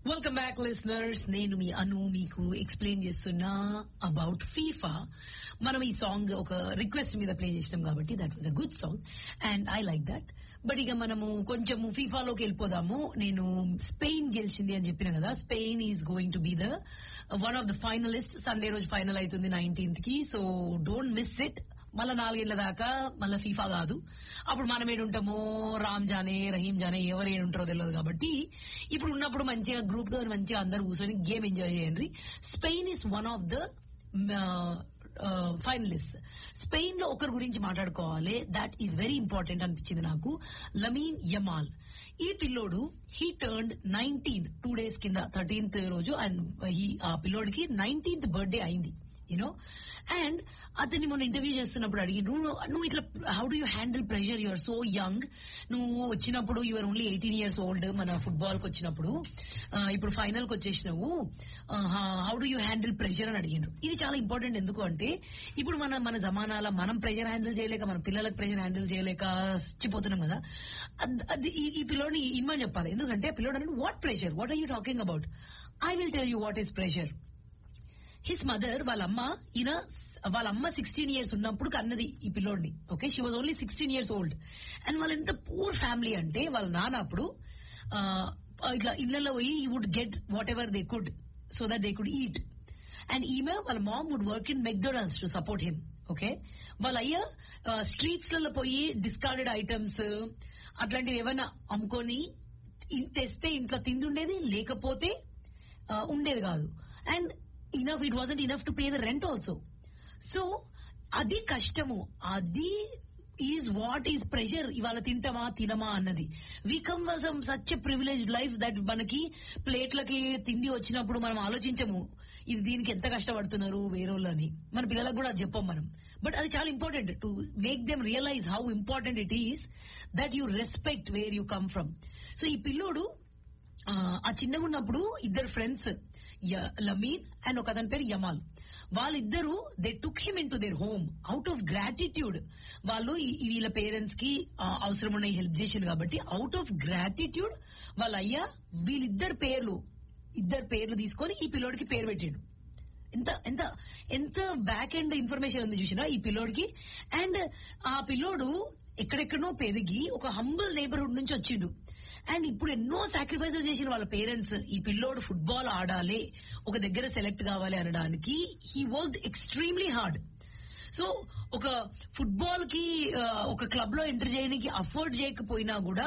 welcome back listeners నేను మీ అను మీకు explain చేస్తున్నా అబౌట్ ఫీఫా మనం ఈ సాంగ్ ఒక రిక్వెస్ట్ మీద ప్లే చేసినాం కాబట్టి that was a good song and I like that but ఇక మనము కొంచెం ఫీఫాలోకి వెళ్ళిపోదాము నేను స్పెయిన్ గెలిచింది అని చెప్పిన కదా Spain is going to be the one of the finalist Sunday రోజు ఫైనల్ అవుతుంది నైన్టీన్త్ కి సో డోంట్ మిస్ ఇట్ మళ్ళా నాలుగేళ్ల దాకా మళ్ళీ ఫీఫా కాదు అప్పుడు మనం ఏడుంటామో రామ్ జానే రహీం జానే ఎవరు ఏడుంటారో తెలియదు కాబట్టి ఇప్పుడు ఉన్నప్పుడు మంచిగా గ్రూప్ తో మంచిగా అందరు కూర్చొని గేమ్ ఎంజాయ్ చేయండి Spain is one of the finalist Spain లో ఒకరి గురించి మాట్లాడుకోవాలి దాట్ ఈస్ వెరీ ఇంపార్టెంట్ అనిపించింది నాకు లమీన్ యమాల్ ఈ పిల్లోడు he turn nineteen two days కింద థర్టీన్త్ రోజు అండ్ హీ ఆ పిల్లోడికి నైన్టీన్త్ బర్త్డే అయింది యూనో అండ్ అతన్ని మొన్న ఇంటర్వ్యూ చేస్తున్నప్పుడు అడిగి నువ్వు నువ్వు ఇట్లా how do you handle pressure your so young నువ్వు వచ్చినప్పుడు your only eighteen years old మన ఫుట్బాల్ కి వచ్చినప్పుడు ఆ, ఇప్పుడు ఫైనల్ కి వచ్చేసినావు how do you handle pressure అని అడిగాను ఇది చాలా ఇంపార్టెంట్ ఎందుకు అంటే ఇప్పుడు మన మన జమానాల మనం ప్రెషర్ హ్యాండిల్ చేయలేక మన పిల్లలకు ప్రెషర్ హ్యాండిల్ చేయలేక చచ్చిపోతున్నాం కదా అద్- అది ఈ- ఈ పిల్లోని ఇన్మని చెప్పాలి ఎందుకంటే పిల్లోడు అంటే what pressure what are you talking about I will tell you what is pressure his mother వాళ్ళ అమ్మ ఈయన వాళ్ళ అమ్మ సిక్స్టీన్ ఇయర్స్ ఉన్నప్పుడు కన్నది ఈ పిల్లోడిని okay she was only sixteen years old and వాళ్ళ ఎంత పూర్ ఫ్యామిలీ అంటే వాళ్ళ నాన్న అప్పుడు ఆ, ఇట్లా ఇళ్లలో పోయి ఈ would get whatever they could so that they could eat and ఈమె వాళ్ళ mom would work in McDonald's to support him okay వాళ్ళ అయ్య స్ట్రీట్స్ లలో పోయి డిస్కార్డెడ్ ఐటమ్స్ అట్లాంటివి ఏమైనా అమ్ముకొని ఇన్- తెస్తే ఇంట్లో తిండి ఉండేది లేకపోతే ఆ, ఉండేది కాదు and enough it wasn't enough to pay the rent also so అది కష్టము అది ఈజ్ వాట్ ఈజ్ ప్రెషర్ ఇవాళ తింటామా తినమా అన్నది we come some such privilege life that మనకి ప్లేట్లకి తిండి వచ్చినప్పుడు మనం ఆలోచించము ఇది దీనికి ఎంత కష్టపడుతున్నారు వేరేళ్ళు అని మన పిల్లలకు కూడా అది చెప్పం మనం బట్ అది చాలా important to make them realise how important it is that you respect where you come from so ఈ పిల్లోడు ఆ, ఆ చిన్నగా ఉన్నప్పుడు ఇద్దరు ఫ్రెండ్స్ లమీన్ అండ్ ఒక అతని పేరు యమాల్ వాళ్ళిద్దరూ they took him into their home out of gratitude వాళ్ళు ఈ- ఈ వీళ్ళ పేరెంట్స్ కి ఆ, అవసరం ఉన్న హెల్ప్ చేసిండు కాబట్టి అవుట్ ఆఫ్ గ్రాటిట్యూడ్ వాళ్ళ అయ్యా వీళ్ళిద్దరు పేర్లు ఇద్దరు పేర్లు తీసుకొని ఈ పిల్లోడికి పేరు పెట్టిండు ఎంత ఎంత ఎంత బ్యాక్ ఎండ్ ఇన్ఫర్మేషన్ ఉంది చూసినా ఈ పిల్లోడికి అండ్ ఆ పిల్లోడు ఎక్కడెక్కడనో పెరిగి ఒక హంబుల్ నేబర్హుడ్ నుంచి వచ్చిండు అండ్ ఇప్పుడు ఎన్నో సాక్రిఫైసెస్ చేసిన వాళ్ళ పేరెంట్స్ ఈ పిల్లోడు ఫుట్బాల్ ఆడాలి ఒక దగ్గర సెలెక్ట్ కావాలి అనడానికి he work extremely hard so ఒక ఫుట్బాల్ కి ఆ, ఒక క్లబ్ లో ఎంటర్ చేయడానికి అఫోర్డ్ చేయకపోయినా కూడా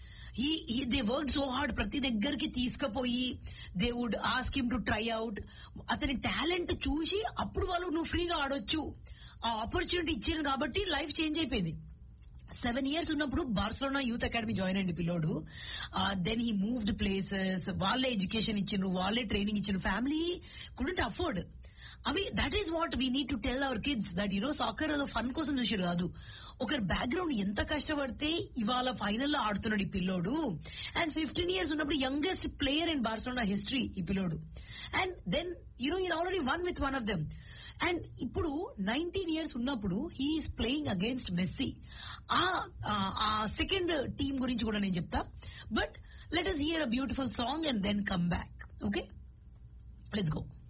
ఈ దే వర్క్ సో హార్డ్ ప్రతి దగ్గరికి తీసుకుపోయి they would ask him to try out అతని టాలెంట్ చూసి అప్పుడు వాళ్ళు నువ్వు ఫ్రీగా ఆడొచ్చు ఆ ఆపర్చునిటీ ఇచ్చారు కాబట్టి లైఫ్ చేంజ్ అయిపోయింది సెవెన్ ఇయర్స్ ఉన్నప్పుడు బార్సలోనా యూత్ అకాడమీ జాయిన్ అయ్యింది పిల్లోడు దెన్ హీ మూవ్డ్ ప్లేసెస్ వాళ్ళే ఎడ్యుకేషన్ ఇచ్చిండ్రు వాళ్ళే ట్రైనింగ్ ఇచ్చిండ్రు ఫ్యామిలీ కుడెంట్ అఫోర్డ్ అవి that is what we need to tell our kids that you know soccer ఏదో ఫన్ కోసం చూసారు కాదు ఒకరి బ్యాక్గ్రౌండ్ ఎంత కష్టపడితే ఇవాళ ఫైనల్ లో ఆడుతున్నాడు ఈ పిల్లోడు అండ్ ఫిఫ్టీన్ ఇయర్స్ ఉన్నప్పుడు youngest player in Barcelona history ఈ పిల్లోడు అండ్ దెన్ యూనో ఈ already one with one of them and ఇప్పుడు నైన్టీన్ ఇయర్స్ ఉన్నప్పుడు హీఈస్ ప్లేయింగ్ అగేన్స్ట్ మెస్సీ ఆ సెకండ్ టీం గురించి కూడా నేను చెప్తా but let us hear a beautiful song and then come back okay let's go